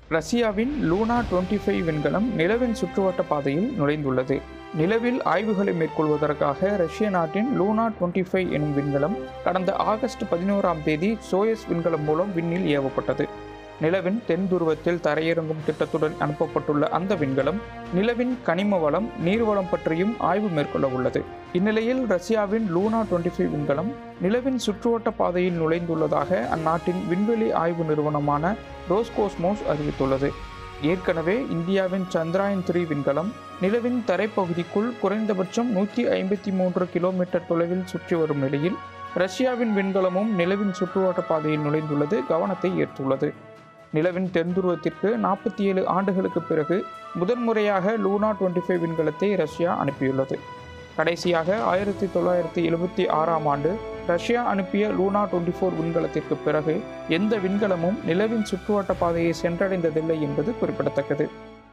ரஷ்யாவின் Luna twenty five விண்கலம் நிலவின் சுற்றுவட்ட பாதையில் நுழைந்துள்ளது நிலவில் ஆய்வுகளை மேற்கொள்வதற்காக ரஷ்ய நாட்டின் லூனா டுவெண்ட்டி ஃபைவ் எனும் விண்கலம் கடந்த ஆகஸ்ட் பதினோராம் தேதி சோயஸ் விண்கலம் மூலம் விண்ணில் ஏவப்பட்டது நிலவின் தென் துருவத்தில் தரையிறங்கும் திட்டத்துடன் அனுப்பப்பட்டுள்ள அந்த விண்கலம் நிலவின் கனிம வளம் நீர்வளம் பற்றியும் ஆய்வு மேற்கொள்ள உள்ளது இந்நிலையில் ரஷ்யாவின் லூனா டுவெண்ட்டி ஃபைவ் விண்கலம் நிலவின் சுற்றுவட்ட பாதையில் நுழைந்துள்ளதாக அந்நாட்டின் விண்வெளி ஆய்வு நிறுவனமான ரோஸ்கோஸ்மோஸ் அறிவித்துள்ளது ஏற்கனவே இந்தியாவின் சந்திராயன் த்ரீ விண்கலம் நிலவின் தரைப்பகுதிக்குள் குறைந்தபட்சம் நூற்றி ஐம்பத்தி மூன்று கிலோமீட்டர் தொலைவில் சுற்றி வரும் நிலையில் ரஷ்யாவின் விண்கலமும் நிலவின் சுற்றுவட்ட பாதையில் நுழைந்துள்ளது கவனத்தை ஈர்த்துள்ளது நிலவின் தென்துருவத்திற்கு நாற்பத்தி ஏழு ஆண்டுகளுக்கு பிறகு முதன்முறையாக லூனா டுவெண்ட்டி ஃபைவ் விண்கலத்தை ரஷ்யா அனுப்பியுள்ளது கடைசியாக ஆயிரத்தி தொள்ளாயிரத்தி எழுபத்தி ஆறாம் ஆண்டு ரஷ்யா அனுப்பிய லூனா டுவெண்ட்டி ஃபோர் விண்கலத்திற்கு பிறகு எந்த விண்கலமும் நிலவின் சுற்றுவட்ட பாதையை சென்றடைந்ததில்லை என்பது குறிப்பிடத்தக்கது